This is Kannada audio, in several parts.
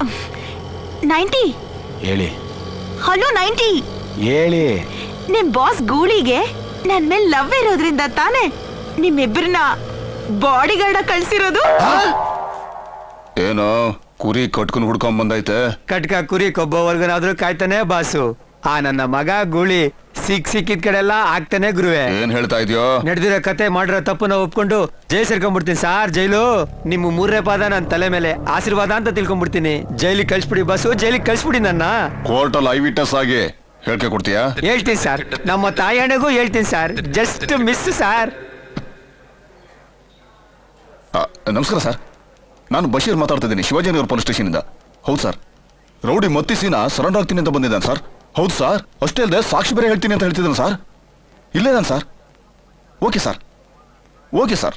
ನೈಂಟಿ ಹೇಳಿ ಹಲೋ ನೈಂಟಿ ಹೇಳಿ ನಿಮ್ ಬಾಸ್ ಗೂಳಿಗೆ ನನ್ ಮೇಲೆ ಲವ್ ಇರೋದ್ರಿಂದ ತಾನೇ ನಿಮ್ಮಿಬ್ಬರನ್ನ ಬಾಡಿ ಗಾರ್ಡ ಕಳ್ಸಿರೋದು ಏನೋ ಕುರಿ ಕಟ್ಕೊಂಡು ಹುಡ್ಕೊಂಡ್ ಬಂದೈತೆ ಕಟ್ಕ ಕುರಿ ಕೊಬ್ಬವರ್ಗನಾದ್ರೂ ಕಾಯ್ತಾನೆ ಬಾಸು ಆ ನನ್ನ ಮಗ ಗೂಳಿ ಸಿಕ್ ಸಿಕ್ಕಿದ ಕಡೆ ಎಲ್ಲ ಆಗ್ತಾನೆ ಗುರುವೆ ಏನ್ ಹೇಳ್ತಾ ಇದೆಯೋ ನಡೆದಿರೋ ಕತೆ ಮಾಡಿರೋ ತಪ್ಪನ್ನ ಒಪ್ಕೊಂಡು ಜೈ ಸೇರ್ಕೊಂಡ್ಬಿಡ್ತೀನಿ ಸಾರ್ ಜೈಲು ನಿಮ್ಮ ಮೂರನೇ ಪಾದ ನನ್ನ ತಲೆ ಮೇಲೆ ಆಶೀರ್ವಾದ ಅಂತ ತಿಳ್ಕೊಂಡ್ಬಿಡ್ತೀನಿ ಜೈಲಿಗೆ ಕಳ್ಸ್ಬಿಡಿ ಬಸ್ಸು ಜೈಲಿಗೆ ಕಳ್ಸ್ಬಿಡಿ ನನ್ನ ಕೋರ್ಟಲ್ಲಿ ಐ ವಿಟ್ನೆಸ್ ಆಗಿ ಹೇಳ್ಕೆ ಕೊಡ್ತೀಯಾ ಹೇಳ್ತೀನಿ ಸರ್ ನಮ್ಮ ತಾಯಣ್ಣಗೂ ಹೇಳ್ತೀನಿ ಸರ್ ಜಸ್ಟ್ ಮಿಸ್ ಸರ್ ಆ, ನಮಸ್ಕಾರ ಸರ್ ನಾನು ಬಶೀರ್ ಮಾತಾಡ್ತಿದ್ದೀನಿ ಶಿವಾಜಿನಗರ ಪೊಲೀಸ್ ಸ್ಟೇಷನಿಂದ ಹೌದು ಸರ್ ರೌಡಿ ಮತ್ತಿಸಿನ ಸರೆಂಡರ್ ಆಗ್ತೀನಿ ಅಂತ ಬಂದಿದ್ದಾನೆ ಸರ್ ಹೌದು ಸರ್ ಅಷ್ಟೇ ಅಲ್ಲದೆ ಸಾಕ್ಷಿ ಬೇರೆ ಹೇಳ್ತೀನಿ ಅಂತ ಹೇಳ್ತಿದ್ದಾನೆ ಸರ್ ಇಲ್ಲೇದಾನೆ sir okay sir okay sir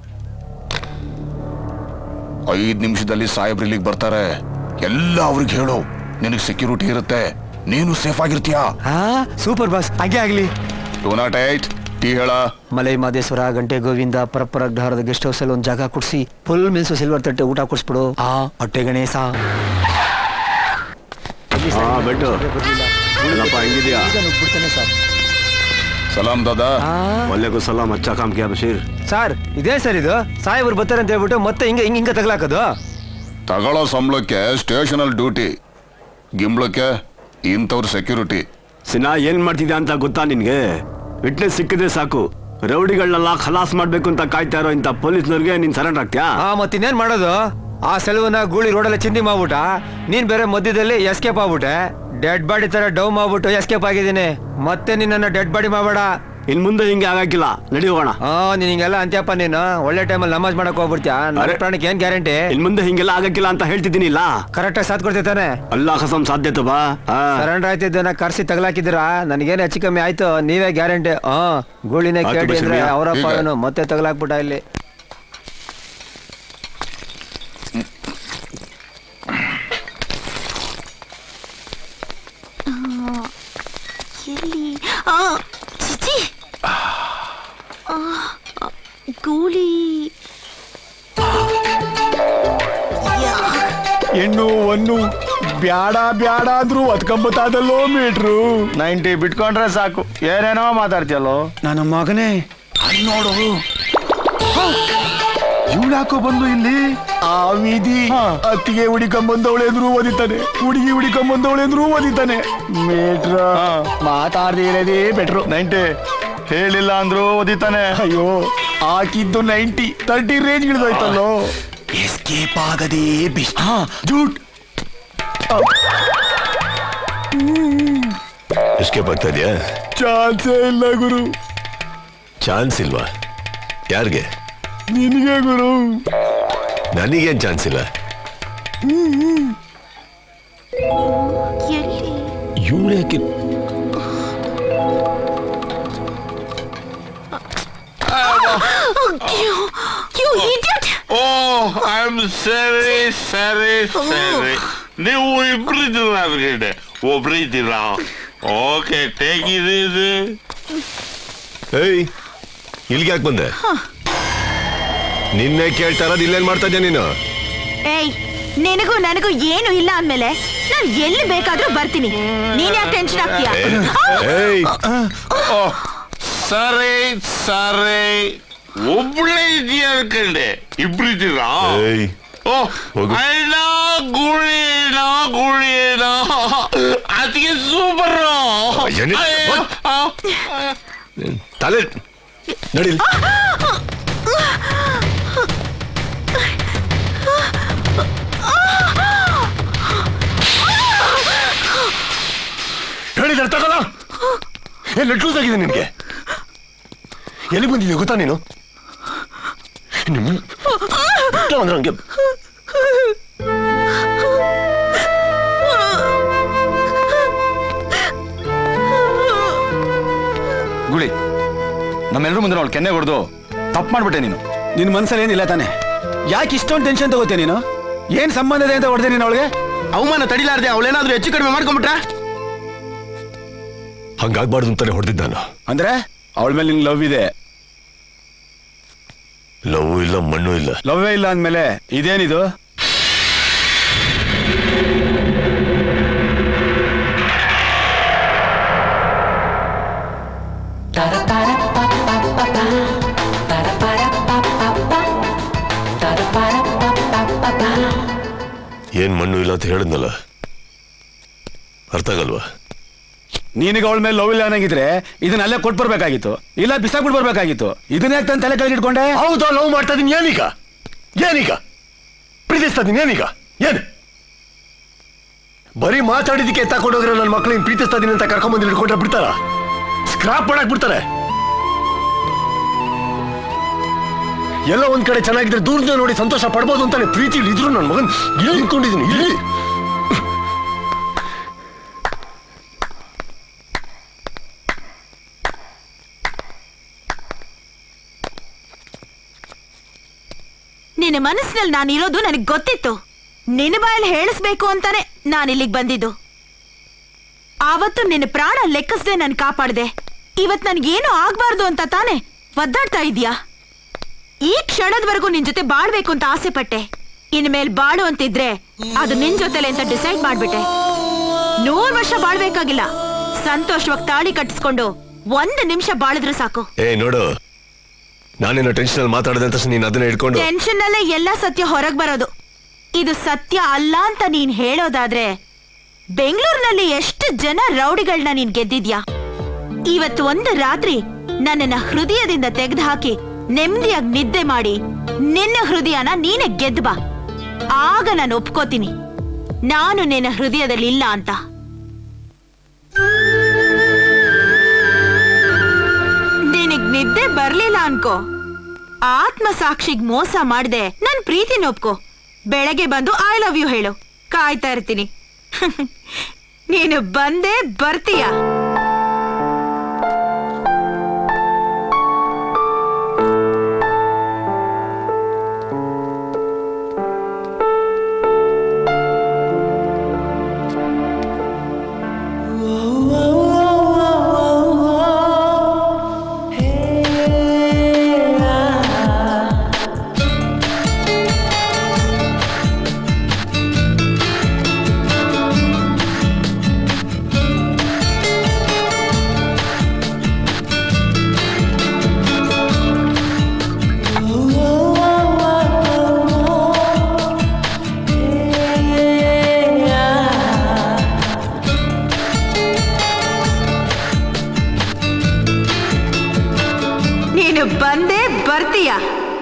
ಐದು ನಿಮಿಷದಲ್ಲಿ ಸಾಹೇಬ್ರು ಇಲ್ಲಿಗೆ ಬರ್ತಾರೆ ಎಲ್ಲ ಅವ್ರಿಗೆ ಹೇಳು ನಿನಗೆ ಸೆಕ್ಯೂರಿಟಿ ಇರುತ್ತೆ ನೀನು ಸೇಫ್ ಆಗಿರ್ತೀಯಾ ಹಾ ಸೂಪರ್ ಬಾಸ್ ಹಾಗೆ ಆಗ್ಲಿ ಟೂ ನಾಟ್ ಏಟ್ ಟೀ ಹೇಳ ಮಲೈ ಮಾದೇಶ್ವರ ಗಂಟೆ ಗೋವಿಂದ ಪರಪ್ಪರ ಅಗ್ರಹಾರದ ಗೆಸ್ಟ್ ಹೌಸ್ ಅಲ್ಲಿ ಒಂದು ಜಾಗ ಕೊಡ್ಸಿ ಫುಲ್ ಮಿಲ್ಸು ಸಿಲ್ವರ್ ತಟ್ಟೆ ಊಟ ಕೊಡಿಸ್ಬಿಡು ಆ ಹೊಟ್ಟೆ ಗಣೇಶ ಹಾ ಬೆಟ್ಟು ಏನಪ್ಪ ಹೆಂಗಿದ್ಯಾ ಬಿಡ್ತಾನೆ ಸರ್ ಸಲಾಂ ದಾದಾ ಒಳ್ಳೆಗೂ ಸಲಾಮ್ ಅಚ್ಚಾ ಕಾಮ್ ಕಿಯಾ ಬಶೀರ್ ಸರ್ ಇದೇ ಸರ್ ಇದು ಸಾಹೇಬ್ರು ಬರ್ತಾರೆ ಅಂತ ಹೇಳ್ಬಿಟ್ಟು ಮತ್ತೆ ಹಿಂಗೆ ಹಿಂಗೆ ಹಿಂಗೆ ತಗಲಾಕೋದು ತಗೊಳ್ಳೋ ಸಂಬಳಕ್ಕೆ ಸ್ಟೇಷನಲ್ಲಿ ಡ್ಯೂಟಿ ಗಿಂಬ್ಳಕ್ಕೆ ಇಂಥವ್ರ ಸೆಕ್ಯೂರಿಟಿ ಸಿನಾ ಏನ್ ಮಾಡ್ತಿದ್ಯಾ ಅಂತ ಗೊತ್ತಾ ನಿನ್ಗೆ ವಿಟ್ನೆಸ್ ಸಿಕ್ಕಿದ್ರೆ ಸಾಕು ರೌಡಿಗಳನ್ನೆಲ್ಲ ಖಲಾಸ್ ಮಾಡ್ಬೇಕು ಅಂತ ಕಾಯ್ತಾ ಇರೋ ಇಂಥ ಪೊಲೀಸ್ನವ್ರಿಗೆ ನೀನ್ ಸರೆಂಡರ್ ಆಗ್ತೀಯಾ ಹಾ ಮತ್ತಿನ್ನೇನ್ ಮಾಡೋದು ಆ ಸೆಲವನ್ನ ಗೂಳಿ ರೋಡಲ್ಲಿ ಚಿಂದಿ ಮಾಡ್ಬಿಟ್ಟ ನೀನ್ ಬೇರೆ ಮಧ್ಯದಲ್ಲಿ ಎಸ್ಕೇಪ್ ಆಗ್ಬಿಟ್ಟೆ ಡೆಡ್ ಬಾಡಿ ತರ ಡೌ ಮಾಡ್ಬಿಟ್ಟು ಎಸ್ಕೇಪ್ ಆಗಿದ್ದೀನಿ ಮತ್ತೆ ನಿನ್ನ ಡೆಡ್ ಬಾಡಿ ಮಾಡಬೇಡ ಇನ್ ಮುಂದೆ ಹಿಂಗೆ ಆಗಾಕಿಲ್ಲ ನಡಿ ಹೋಗೋಣ ಹಾ ನೀನ್ ಹಿಂಗೆಲ್ಲ ಅಂತ್ಯಪ್ಪ ನೀನು ಒಳ್ಳೆ ಟೈಮಲ್ಲಿ ನಮಾಜ್ ಮಾಡಕ್ ಹೋಗ್ಬಿಡ್ತೀಯ ನನ್ನ ಅರೆ. ಪ್ರಾಣಕ್ಕೆ ಏನ್ ಗ್ಯಾರಂಟಿ ಇನ್ ಮುಂದೆ ಹಿಂಗೆಲ್ಲ ಆಗಕ್ಕಿಲ್ಲ ಅಂತ ಹೇಳ್ತಿದ್ದೀನಿ ಇಲ್ಲ ಕರೆಕ್ಟಾಗಿ ಸಾಥ್ ಕೊಡ್ತಿರ್ತಾನೆ ಅಲ್ಲಾ ಕಸಂ ಸಾಧ್ಯತೆ ಬಾ ಹಾ. ಸರೆಂಡರ್ ಆಯ್ತಿದ್ದನ್ನ ಕರ್ಸಿ ತಗಲಾಕಿದ್ದೀರಾ ನನಗೇನು ಹೆಚ್ಚು ಕಮ್ಮಿ ಆಯ್ತು ನೀವೇ ಗ್ಯಾರಂಟಿ ಹಾ ಗೂಳಿನೇ ಆಯ್ತು ಕೇಳಿ ಅಂದ್ರೆ ಬಸವಯ್ಯ. ಅವರಪ್ಪ ಈಗ? ಅವನು ಮತ್ತೆ ತಗಲಾಕ್ಬಿಟ್ಟ ಇಲ್ಲಿ ಎಲ್ಲಿ ಆ, ಚಿಚಿ ಆ, ಗೂಳಿ ಯಾ. ಹೆಣ್ಣು ಒನ್ನು ಬ್ಯಾಡ ಬ್ಯಾಡ ಅಂದ್ರು ಒತ್ಕೊಂಬತ್ತಾದಲ್ಲೋ ಮೀಟ್ರು ನೈಂಟಿ ಬಿಟ್ಕೊಂಡ್ರೆ ಸಾಕು ಏನೇನೋ ಮಾತಾಡ್ತೀಯಲ್ಲೋ ನನ್ನ ಮಗನೇ ನೋಡು ಇವಳಾಕೋ ಬಂದು ಇಲ್ಲಿ ಆ ವಿಧಿ ಅತ್ತಿಗೆ ಹುಡಿಕೊಂಬಂದವಳೆ ಅಂದ್ರು ಓದಿತಾನೆ ಹುಡುಗಿ ಹುಡಿಕೊಂಬಂದವಳೆ ಅಂದ್ರು ಓದಿತಾನೆ ಮೀಟ್ರ ಮಾತಾಡ್ದಿರದೇ ಬೆಟ್ರು ನೈಂಟಿ ಹೇಳಿಲ್ಲ ಅಂದ್ರು ಓದಿತಾನೆ ಅಯ್ಯೋ ಹಾಕಿದ್ದು ನೈಂಟಿ ತರ್ಟಿ ರೇಂಜ್ ಹಿಡಿದೋಯ್ತಲ್ಲೋ ಎಸ್ಕೇಪ್ ಆಗದೆ ಬಿಸ್ ಜೂಟ್ ಎಸ್ಕೇಪ್ ಆಗ್ತಾ ಇದೆಯಾ ಚಾನ್ಸೇ ಇಲ್ಲ ಗುರು ಚಾನ್ಸ್ ಇಲ್ವಾ ಯಾರಿಗೆ ನಿನಗೆ ಗುರು ನನಗೇನ್ ಚಾನ್ಸ್ ಇಲ್ಲ ಎಲ್ಲಿ ಇವಳು ಯಾಕೆ You, you idiot! Oh I am ಸರಿ ಸರಿ ಸರಿ ನೀವು ಇಬ್ರಿದ್ದೀರ ಅದ್ಗಡೆ ಒಬ್ರಿದ್ದೀರಾ ಓಕೆ ಟೇಕ್ ಇದು ಏಯ್ ಇಲ್ಲಿಗೆ ಯಾಕೆ ಬಂದೆ ನಿನ್ನೆ ಕೇಳ್ತಾ ಇರೋದು ಇಲ್ಲೇನ್ ಮಾಡ್ತಾ ಇದ್ಯಾ ನೀನು ಏಯ್ ನಿನಗೂ ನನಗೂ ಏನು ಇಲ್ಲ ಅಂದ್ಮೇಲೆ ನಾನ್ ಎಲ್ಲಿ ಬೇಕಾದ್ರೂ ಬರ್ತೀನಿ ನೀನ್ ಯಾಕೆ ಟೆನ್ಷನ್ ಆಗ್ತೀಯಾ ಏಯ್ ಸರಿ ಸರಿ ಒಬ್ಳೆ ಇದೆಯಾ ಅನ್ಕಂಡೆ ಇಬ್ರಿದ್ದೀರಾ ಏಯ್ ಓ ಹೋಗು. ಅಣ್ಣ ಗುಳಿಣ ಗುಳಿಣ ಅದಕ್ಕೆ ಸೂಪರ್ ಏನಿ- ತಲೆ ನಡಿ ಇಲ್ಲಿ. ಹೇಳಿದ್ರೆ ತಗೋಲ್ಲ ಎಲ್ಲಿ ಲೂಸ್ ಆಗಿದೆ ನಿನಗೆ ಎಲ್ಲಿ ಬಂದಿದ್ಯಾ ಗೊತ್ತಾ ನೀನು ನಿಮ್ಮ ಅಂದ್ರೆ ಹಂಗೆ ಗುಳಿ ನಮ್ಮೆಲ್ಲರೂ ಮುಂದೆ ಅವಳು ಕೆನ್ನೆ ಹೊಡೆದು ತಪ್ಪು ಮಾಡ್ಬಿಟ್ಟೆ ನೀನು ನಿನ್ ಮನ್ಸಲ್ಲಿ ಏನಿಲ್ಲ ತಾನೆ ಯಾಕೆ ಇಷ್ಟೊಂದು ಟೆನ್ಷನ್ ತಗೋತೀಯ ನೀನು ಏನ್ ಸಂಬಂಧ ಇದೆ ಅಂತ ಹೊಡೆದೆ ನೀನು ಅವಳಿಗೆ ಅವಮಾನ ತಡಿಲಾರ್ದೆ ಅವಳೇನಾದ್ರೂ ಹೆಚ್ಚು ಕಡಿಮೆ ಮಾಡ್ಕೊಂಡ್ಬಿಟ್ರ ಹಂಗಾಗ್ಬಾರ್ದು ಅಂತಾನೆ ಹೊಡೆದಿದ್ದ ನಾನು ಅಂದ್ರೆ ಅವಳ ಮೇಲೆ ನಿನ್ ಲವ್ ಇದೆ ಲವ್ ಇಲ್ಲ ಮಣ್ಣು ಇಲ್ಲ ಲವ್ವೇ ಇಲ್ಲ ಅಂದ್ಮೇಲೆ ಇದೇನಿದು ಏನ್ ಮಣ್ಣು ಇಲ್ಲ ಅಂತ ಹೇಳಿದ್ನಲ್ಲ ಅರ್ಥ ಆಗಲ್ವಾ ನಿನಗೆ ಅವಳ ಮೇಲೆ ಲವ್ ಇಲ್ಲ ಅನ್ನಂಗಿದ್ರೆ ಇದನ್ನ ಅಲ್ಲೇ ಕೊಟ್ಟು ಬರ್ಬೇಕಾಗಿತ್ತು ಇಲ್ಲ ಬಿಸಾಕ್ಬಿಟ್ಟು ಬರ್ಬೇಕಾಗಿತ್ತು ಇದನ್ನ ಯಾಕೆ ತಂದು ತಲೆ ಕೆಳಗೆ ಇಟ್ಕೊಂಡೆ ಹೌದಾ ಲವ್ ಮಾಡ್ತಾ ಇದೀನಿ ಏನೀಗ ಏನೀಗ ಪ್ರೀತಿಸ್ತಾ ಇದೀನಿ ಏನೀಗ ಏನು ಬರೀ ಮಾತಾಡಿದಕ್ಕೆ ತಗೊಂಡೋಗ್ರೆ ನನ್ನ ಮಕ್ಕಳಿಗೆ ಪ್ರೀತಿಸ್ತಾ ಇದೀನಿ ಅಂತ ಕರ್ಕೊಂಬಂದು ಹಿಡ್ಕೊಂಡ್ರೆ ಬಿಡ್ತಾರ ಸ್ಕ್ರಾಪ್ ಮಾಡಕ್ ಬಿಡ್ತಾರೆ ಎಲ್ಲ ಒಂದ್ ಕಡೆ ಚೆನ್ನಾಗಿದ್ರೆ ದೂರದಿಂದ ನೋಡಿ ಸಂತೋಷ ಪಡ್ಬೋದು ಅಂತಾನೆ ಪ್ರೀತಿ ಇದ್ರು ನನ್ನ ಮಗನ್ ಇಲ್ಲಿ ನಿಂತ್ಕೊಂಡಿದ್ದೀನಿ ಇಲ್ಲಿ ನಿನ್ನ ಮನಸ್ಸಿನಲ್ಲಿ ನಾನು ಇರೋದು ನನಗೆ ಗೊತ್ತಿತ್ತು ನಿನ್ನ ಬಾಯಲ್ಲಿ ಹೇಳಿಸ್ಬೇಕು ಅಂತಾನೆ ನಾನು ಇಲ್ಲಿಗೆ ಬಂದಿದ್ದು ಆವತ್ತು ನಿನ್ನ ಪ್ರಾಣ ಲೆಕ್ಕಿಸದೆ ನಾನು ಕಾಪಾಡ್ದೆ ಇವತ್ ನನ್ಗೇನು ಆಗ್ಬಾರ್ದು ಅಂತ ತಾನೆ ಒದ್ದಾಡ್ತಾ ಇದೀಯಾ ಈ ಕ್ಷಣದವರೆಗೂ ನಿನ್ ಜೊತೆ ಬಾಳ್ಬೇಕು ಅಂತ ಆಸೆ ಪಟ್ಟೆ ಇನ್ಮೇಲ್ ಬಾಳು ಅಂತಿದ್ರೆ ಅದು ನಿನ್ ಜೊತೆಲೆ ಅಂತ ಡಿಸೈಡ್ ಮಾಡ್ಬಿಟ್ಟೆ ನೂರ್ ವರ್ಷ ಬಾಳ್ಬೇಕಾಗಿಲ್ಲ ಸಂತೋಷವಾಗಿ ತಾಳಿ ಕಟ್ಟಿಸ್ಕೊಂಡು ಒಂದು ನಿಮಿಷ ಬಾಳಿದ್ರೆ ಸಾಕು ಏ ನೋಡು ನಾನೇನೋ ಟೆನ್ಷನ್ ಅಲ್ಲಿ ಮಾತಾಡಿದ ತಕ್ಷಣ ನೀನ್ ಅದನ್ನ ಹಿಡ್ಕೊಂಡು ಟೆನ್ಷನ್ ಅಲ್ಲೇ ಎಲ್ಲ ಸತ್ಯ ಹೊರಗ್ ಬರೋದು ಇದು ಸತ್ಯ ಅಲ್ಲ ಅಂತ ನೀನ್ ಹೇಳೋದಾದ್ರೆ ಬೆಂಗಳೂರಿನಲ್ಲಿ ಎಷ್ಟು ಜನ ರೌಡಿಗಳನ್ನ ನೀನ್ ಗೆದ್ದಿದ್ಯಾ ಇವತ್ತು ಒಂದು ರಾತ್ರಿ ನನ್ನನ್ನ ಹೃದಯದಿಂದ ತೆಗೆದು ಹಾಕಿ ನೆಮ್ಮದಿಯಾಗಿ ನಿದ್ದೆ ಮಾಡಿ ನಿನ್ನ ಹೃದಯನ ನೀನೆ ಗೆದ್ದು ಬಾ ಆಗ ನಾನು ಒಪ್ಕೋತೀನಿ ನಾನು ನಿನ್ನ ಹೃದಯದಲ್ಲಿ ಇಲ್ಲ ಅಂತ ನಿನಗ್ ನಿದ್ದೆ ಬರ್ಲಿಲ್ಲ ಅನ್ಕೋ ಆತ್ಮ ಸಾಕ್ಷಿಗ್ ಮೋಸ ಮಾಡ್ದೆ ನನ್ ಪ್ರೀತಿನ ಒಪ್ಕೋ ಬೆಳಗ್ಗೆ ಬಂದು ಐ ಲವ್ ಯು ಹೇಳು ಕಾಯ್ತಾ ಇರ್ತೀನಿ ನೀನು ಬಂದೇ ಬರ್ತೀಯ ನೀನು ಬಂದೇ ಬರ್ತೀಯ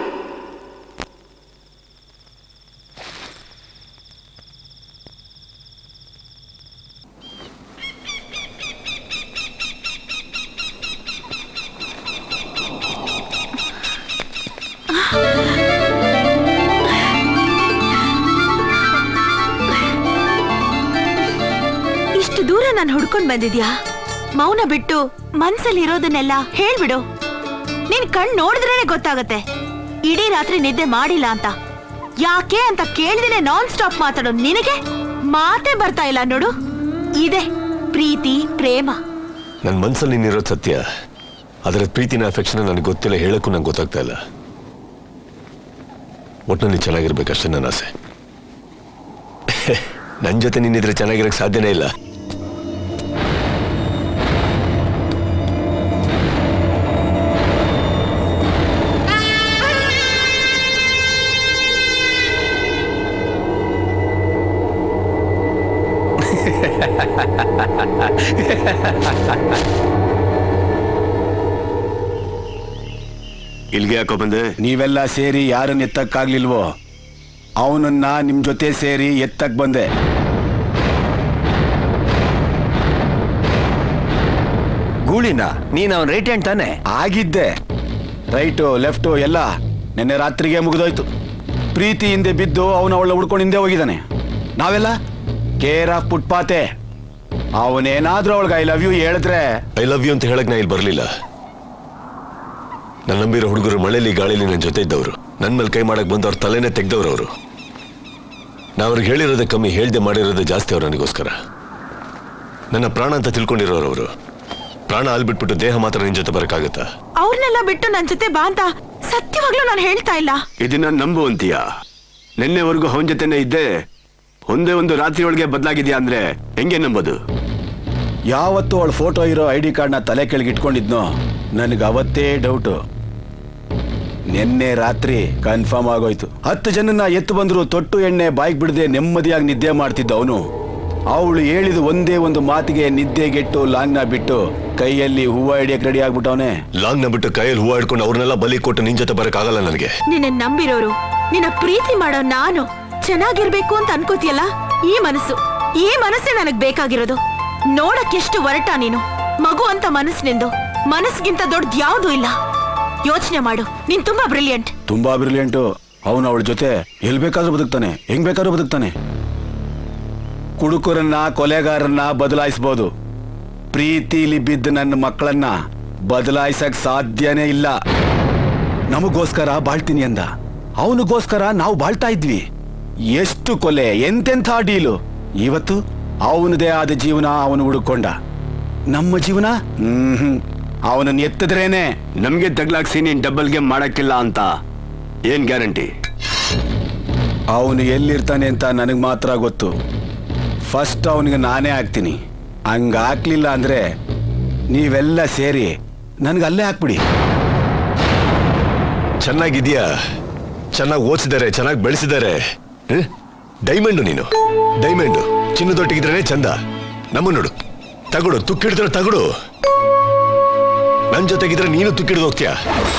ಇಷ್ಟು ದೂರ ನಾನು ಹುಡ್ಕೊಂಡ್ ಬಂದಿದ್ಯಾ ಮೌನ ಬಿಟ್ಟು ಮನ್ಸಲ್ಲಿ ಇರೋದನ್ನೆಲ್ಲ ಹೇಳ್ಬಿಡು ನಿನ್ ಕಣ್ ನೋಡಿದ್ರೇನೆ ಗೊತ್ತಾಗತ್ತೆ ಇಡೀ ರಾತ್ರಿ ನಿದ್ದೆ ಮಾಡಿಲ್ಲ ಅಂತ ಯಾಕೆ ಅಂತ ಕೇಳ್ದೇನೆ ನಾನ್ ಸ್ಟಾಪ್ ಮಾತಾಡೋ ನಿನಗೆ ಮಾತೇ ಬರ್ತಾ ಇಲ್ಲ ನೋಡು ಇದೆ ಪ್ರೀತಿ ಪ್ರೇಮ ನನ್ನ ಮನ್ಸಲ್ಲಿ ನೀನಿರೋದು ಸತ್ಯ ಅದರ ಪ್ರೀತಿನ ಅಫೆಕ್ಷನ್ ನನಗೆ ಗೊತ್ತಿಲ್ಲ ಹೇಳಕ್ಕೂ ನಂಗೆ ಗೊತ್ತಾಗ್ತಾ ಇಲ್ಲ ಒಟ್ಟಿನಲ್ಲಿ ಚೆನ್ನಾಗಿರ್ಬೇಕಷ್ಟೇ ನನ್ನ ಆಸೆ ನನ್ನ ಜೊತೆ ನೀನಿದ್ರೆ ಚೆನ್ನಾಗಿರಕ್ಕೆ ಸಾಧ್ಯನೇ ಇಲ್ಲ ಇಲ್ಲಿಗೆ ಯಾಕೋ ಬಂದೆ ನೀವೆಲ್ಲ ಸೇರಿ ಯಾರನ್ನ ಎತ್ತಕ್ಕಾಗ್ಲಿಲ್ವೋ ಅವನನ್ನ ನಿಮ್ ಜೊತೆ ಸೇರಿ ಎತ್ತಕ್ ಬಂದೆ ಗೂಳಿನ ನೀನ್ ಅವನ್ ರೈಟ್ ಹ್ಯಾಂಡ್ ತಾನೆ ಆಗಿದ್ದೆ ರೈಟು ಲೆಫ್ಟು ಎಲ್ಲ ನಿನ್ನೆ ರಾತ್ರಿಗೆ ಮುಗಿದೋಯ್ತು ಪ್ರೀತಿ ಹಿಂದೆ ಬಿದ್ದು ಅವನ ಅವಳ ಹುಡ್ಕೊಂಡು ಹಿಂದೆ ಹೋಗಿದ್ದಾನೆ ನಾವೆಲ್ಲ ಕೇರ್ ಆಫ್ ಫುಟ್ಪಾತೆ ಅವನೇನಾದ್ರೂ ಅವಳಿಗೆ ಐ ಲವ್ ಯು ಹೇಳಿದ್ರೆ ಐ ಲವ್ ಯು ಅಂತ ಹೇಳಕ್ ನಾ ಇಲ್ಲಿ ಬರಲಿಲ್ಲ ನನ್ನ ನಂಬಿರೋ ಹುಡುಗರು ಮಳೆಲಿ ಗಾಳಿಲಿ ನನ್ನ ಜೊತೆ ಇದ್ದವರು ನನ್ನ ಮೇಲೆ ಕೈ ಮಾಡಕ್ ಬಂದು ಅವ್ರ ತಲೆನೇ ತೆಗ್ದವ್ರು ಅವರು ನಾ ಅವ್ರಿಗೆ ಹೇಳಿರೋದೇ ಕಮ್ಮಿ ಹೇಳ್ದೆ ಮಾಡಿರೋದೇ ಜಾಸ್ತಿ ಅವ್ರು ನನಗೋಸ್ಕರ ನನ್ನ ಪ್ರಾಣ ಅಂತ ತಿಳ್ಕೊಂಡಿರೋರು ಅವರು ಪ್ರಾಣ ಅಲ್ಲಿ ಬಿಟ್ಬಿಟ್ಟು ದೇಹ ಮಾತ್ರ ನಿನ್ ಜೊತೆ ಬರಕ್ಕಾಗತ್ತಾ ಅವ್ರನ್ನೆಲ್ಲ ಬಿಟ್ಟು ನನ್ ಜೊತೆ ಬಾ ಅಂತ ಸತ್ಯವಾಗ್ಲೂ ನಾನು ಹೇಳ್ತಾ ಇಲ್ಲ ಇದನ್ನ ನಂಬುವಂತೀಯ ನಿನ್ನೆವರೆಗೂ ಅವನ ಜೊತೆನೇ ಇದ್ದೆ ಒಂದೇ ಒಂದು ರಾತ್ರಿ ಒಳಗೆ ಬದಲಾಗಿದ್ಯಾ ಅಂದ್ರೆ ಹೆಂಗೆ ನಂಬೋದು ಯಾವತ್ತು ಅವಳ ಫೋಟೋ ಇರೋ ಐ ಡಿ ಕಾರ್ಡ್ನ ತಲೆ ಕೆಳಗೆ ಇಟ್ಕೊಂಡಿದ್ನೋ ನನಗೆ ಅವತ್ತೇ ಡೌಟು ನಿನ್ನೆ ರಾತ್ರಿ ಕನ್ಫರ್ಮ್ ಆಗೋಯ್ತು ಹತ್ತು ಜನನ ಎತ್ತು ಬಂದ್ರು ತೊಟ್ಟು ಎಣ್ಣೆ ಬಾಯಿಗೆ ಬಿಡದೆ ನೆಮ್ಮದಿಯಾಗಿ ನಿದ್ದೆ ಮಾಡ್ತಿದ್ದ ಅವನು ಅವಳು ಹೇಳಿದ ಒಂದೇ ಒಂದು ಮಾತಿಗೆ ನಿದ್ದೆಗೆಟ್ಟು ಲಾಂಗ್ನ ಬಿಟ್ಟು ಕೈಯಲ್ಲಿ ಹೂವ ಹಿಡಿಯಕ್ಕೆ ರೆಡಿ ಆಗ್ಬಿಟ್ಟವನೇ ಲಾಂಗ್ ನ ಬಿಟ್ಟು ಕೈಯಲ್ಲಿ ಹೂವು ಹಿಡ್ಕೊಂಡು ಅವ್ರನ್ನೆಲ್ಲ ಬಲಿ ಕೊಟ್ಟು ನಿನ್ ಜೊತೆ ಬರಕ್ಕಾಗಲ್ಲ ನನಗೆ ನಿನ್ನ ನಂಬಿರೋರು ನಿನ್ನ ಪ್ರೀತಿ ಮಾಡೋ ನಾನು ಚೆನ್ನಾಗಿರ್ಬೇಕು ಅಂತ ಅನ್ಕೋತಿಯಲ್ಲ ಈ ಮನಸ್ಸು ಈ ಮನಸ್ಸೇ ನನಗ್ ಬೇಕಾಗಿರೋದು ನೋಡಕ್ಕೆಷ್ಟು ಒರಟ ನೀನು ಮಗು ಅಂತ ಮನಸ್ಸು ನಿಂದು ಮನಸ್ಸಿಗಿಂತ ದೊಡ್ಡ ಯಾವ್ದೂ ಇಲ್ಲ ಯೋಚನೆ ಮಾಡು ನೀನ್ ತುಂಬಾ ಬ್ರಿಲಿಯಂಟ್ ತುಂಬಾ ಬ್ರಿಲಿಯಂಟು ಅವನು ಅವಳ ಜೊತೆ ಎಲ್ ಬೇಕಾದ್ರೂ ಬದುಕ್ತಾನೆ ಹೆಂಗ್ ಬೇಕಾದ್ರೂ ಬದುಕ್ತಾನೆ ಕುಡುಕರನ್ನ ಕೊಲೆಗಾರನ್ನ ಬದಲಾಯಿಸ್ಬೋದು ಪ್ರೀತಿಲಿ ಬಿದ್ದ ನನ್ನ ಮಕ್ಕಳನ್ನ ಬದಲಾಯಿಸಕ್ ಸಾಧ್ಯನೇ ಇಲ್ಲ ನಮಗೋಸ್ಕರ ಬಾಳ್ತೀನಿ ಅಂದ ಅವನಿಗೋಸ್ಕರ ನಾವು ಬಾಳ್ತಾ ಇದ್ವಿ ಎಷ್ಟು ಕೊಲೆ ಎಂತೆಂಥ ಡೀಲು ಇವತ್ತು ಅವನದೇ ಆದ ಜೀವನ ಅವನು ಹುಡುಕೊಂಡ ನಮ್ಮ ಜೀವನ ಹ್ಮ್ ಅವನನ್ನ ಎತ್ತಿದ್ರೇನೆ ನಮ್ಗೆ ತಗ್ಲಾಕ್ಸಿ ನೀನ್ ಡಬಲ್ ಗೇಮ್ ಮಾಡಕ್ಕಿಲ್ಲ ಅಂತ ಏನ್ ಗ್ಯಾರಂಟಿ ಅವನು ಎಲ್ಲಿರ್ತಾನೆ ಅಂತ ನನಗೆ ಮಾತ್ರ ಗೊತ್ತು ಫಸ್ಟ್ ಅವನಿಗೆ ನಾನೇ ಹಾಕ್ತೀನಿ ಹಂಗ ಹಾಕ್ಲಿಲ್ಲ ಅಂದ್ರೆ ನೀವೆಲ್ಲ ಸೇರಿ ನನಗೆ ಅಲ್ಲೇ ಹಾಕ್ಬಿಡಿ ಚೆನ್ನಾಗಿದ್ಯಾ ಚೆನ್ನಾಗಿ ಓದಿಸಿದ್ದಾರೆ ಚೆನ್ನಾಗಿ ಬೆಳೆಸಿದ್ದಾರೆ ಡೈಮಂಡು ನೀನು ಡೈಮಂಡು ಚಿನ್ನದೊಟ್ಟಿಗಿದ್ರೆ ಚಂದ ನಮ್ಮ ನೋಡು ತಗೊಡು ತುಕ್ಕಿಡಿದ್ರೆ ತಗೊಡು ನನ್ ಜೊತೆಗಿದ್ರೆ ನೀನು ತುಕ್ಕಿಡ್ದು ಹೋಗ್ತೀಯ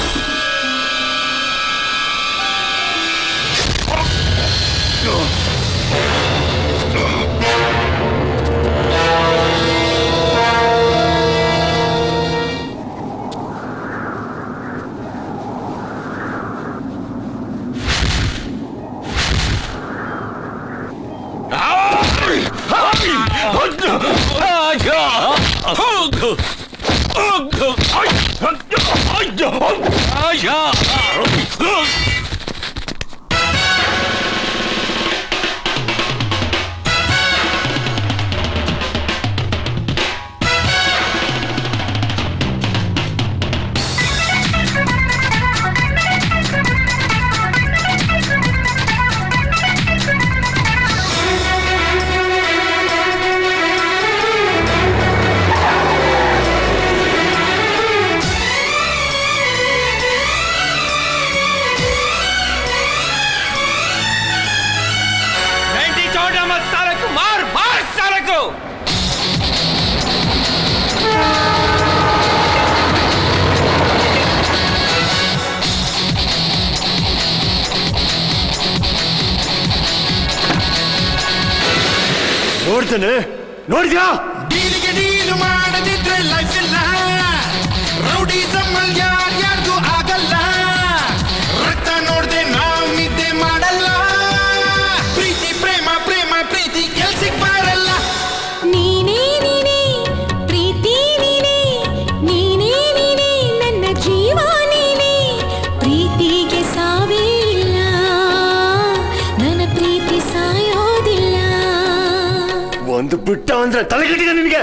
ನೋಡ್ತೇನೆ ನೋಡಿದ್ಯಾ ಡೀಲಿಗೆ ಡೀಲು ಮಾಡದಿದ್ರೆ ಲೈಫ್ ಇಲ್ಲ ರೌಡಿಸಮ್ ಯಾರ್ಯಾರ್ದು ಆಗಲ್ಲ ರಕ್ತ ನೋಡ್ದೆ ನಾವ್ ನಿದ್ದೆ ಮಾಡಲ್ಲ ಪ್ರೀತಿ ಪ್ರೇಮ ಪ್ರೇಮ ಪ್ರೀತಿ ಕೆಲ್ಸಕ್ ಬರಲ್ಲ ನೀನೇ ನೀನೇ ಪ್ರೀತಿ ನೀನೇ ನೀನೇ ನೀನೇ ನನ್ನ ಜೀವ ನೀನೇ ಪ್ರೀತಿಗೆ ಸಾವೇ ಇಲ್ಲ ನನ್ನ ಪ್ರೀತಿ ಸಾಯೋದಿಲ್ಲ ಒಂದು ಬಿಟ್ಟ ಅಂದ್ರೆ ತಲೆಗಟ್ಟಿದೆ ನಿನಗೆ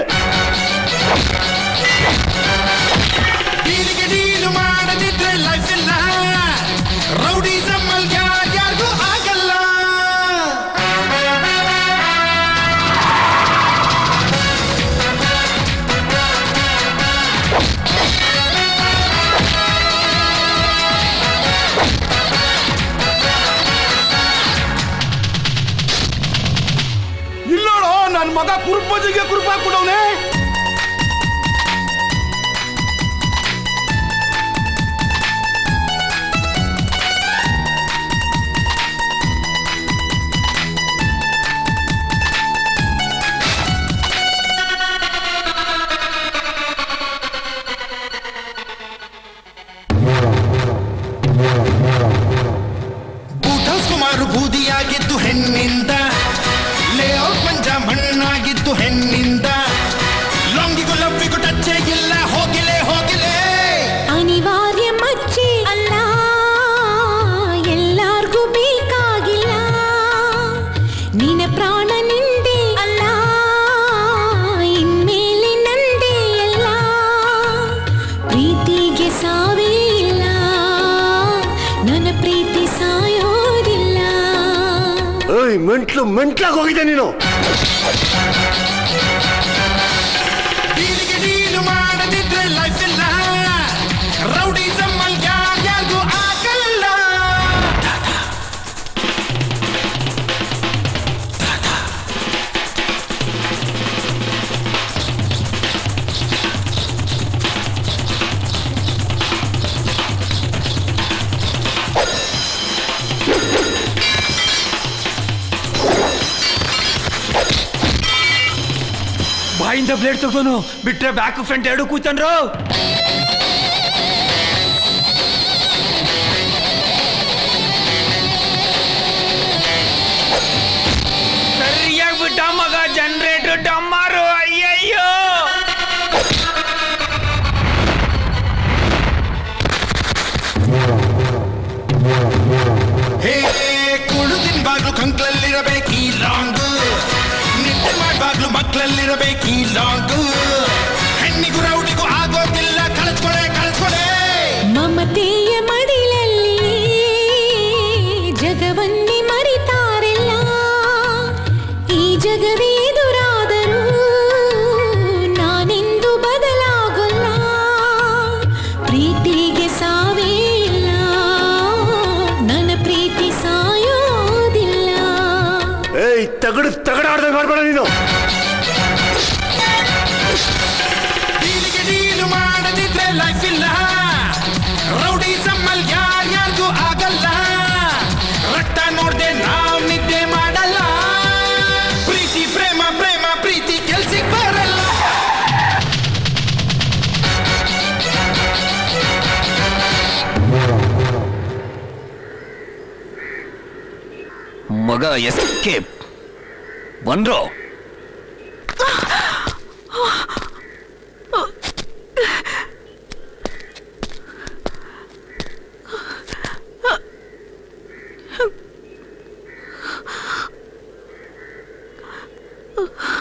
ಡೀಲಿಗೆ ಡೀಲು ಮಾಡದಿದ್ರೆ ಲೈಫ್ ಇಲ್ಲ ರೌಡಿಸಮ್ ಯಾರ್ಯಾರ್ದು ಆಗಲ್ಲ ಇಲ್ಲೋಡೋ ನನ್ನ ಮಗ ಕುರುಪಜಿಗೆ ಕುರುಪಾಕ್ಬಿಡವನೆ ಬೂಟಸ್ ಕುಮಾರು ಬೂದಿಯಾಗಿದ್ದು ಹೆಣ್ಣಿಂದ ಲೇಔಟ್ ಮಂಜ ಮಣ್ಣಾಗಿದ್ದು ಹೆಣ್ಣಿಂದ ಲೊಂಗಿಗೂ ಲಬ್ಬಿಗೂ ಟಚ್ಚೇ ಇಲ್ಲ ಹೋಗಿಲೆ ಹೋಗಿಲೆ ಅನಿವಾರ್ಯ ಮಚ್ಚೆ ಅಲ್ಲ ಎಲ್ಲಾರ್ಗೂ ಬೇಕಾಗಿಲ್ಲ ನಿನ್ನ ಪ್ರಾಣ ನಿಂದೆ ಅಲ್ಲ ಇನ್ಮೇಲೆ ನಂದೇ ಎಲ್ಲ ಪ್ರೀತಿಗೆ ಸಾವೇ ಇಲ್ಲ ನನ್ನ ಪ್ರೀತಿ ಸಾಯೋದಿಲ್ಲ ಓಯ್ ಮೆಂಟ್ಲು ಮೆಂಟ್ಲಾಗಿ ಹೋಗಿದೆ ನೀನು ಡೀಲಿಗೆ ಡೀಲು ಮಾಡದಿದ್ರೆ ಲೈಫ್ ಇಲ್ಲ ರೌಡಿಸಮ್ ಅಲ್ಲಿ ಯಾರ್ಯಾರಿಗೂ ಆಗಲ್ಲ ಬಾಯಿಂದ ಬ್ಲೇಡ್ ತಗೋನು ಬಿಟ್ರೆ ಬ್ಯಾಕ್ ಫ್ರಂಟ್ ಎರಡು ಕೂತನ್ರು ಸರಿಯಾಗಿ ಬಿಟ್ಟ ಮಗ ಜನರೇಟರ್ ಡಮ್ಮಾರು ಅಯ್ಯಯ್ಯೋ ಹೇ ಕುಳುದಿನ ಬಾಗ್ಲು ಕಂಕ್ಲಲ್ಲಿರಬೇಕು ಈ ಲಾಂಗ್ ನಿದ್ದೆ ಮಾಡ್ಬಾಗ್ಲು ಮಕ್ಳಲ್ಲಿರಬೇಕು ಈ ಲಾಂಗ್ ಹೆಣ್ಣಿಗೂ ರೌಡಿಗೂ ಆಗೋದಿಲ್ಲ ಕಳಿಸ್ಕೊಡೆ ಕಳಿಸ್ಕೊಡೆ ಮಮತೆಯ ಮಡಿಲಲ್ಲಿ ಜಗವನ್ನೇ ಮರಿತಾರೆಲ್ಲ ಈ ಜಗವೇ ಎದುರಾದರೂ ನಾನೆಂದು ಬದಲಾಗಲ್ಲ ಪ್ರೀತಿಗೆ ಸಾವೇ ಇಲ್ಲ ನನ್ನ ಪ್ರೀತಿ ಸಾಯೋದಿಲ್ಲ ಏಯ್ ತಗಡು ತಗಡಾಡ್ದಂಗೆ ಮಾಡ್ಬೇಡ ನೀನು ಡೀಲಿಗೆ ಡೀಲು ಮಾಡದಿದ್ರೆ ಲೈಫ್ ಇಲ್ಲ ರೌಡಿಸಮ್ ಅಲ್ಲಿ ಯಾರ್ಯಾರಿಗೂ ಆಗಲ್ಲ ರಕ್ತ ನೋಡ್ದೆ ನಾವ್ ನಿದ್ದೆ ಮಾಡಲ್ಲ ಪ್ರೀತಿ ಪ್ರೇಮ ಪ್ರೇಮ ಪ್ರೀತಿ ಕೆಲ್ಸಕ್ ಬರಲ್ಲ ಮಗ ಎಸ್ಕೇಪ್ ಬಂದ್ರು Oh.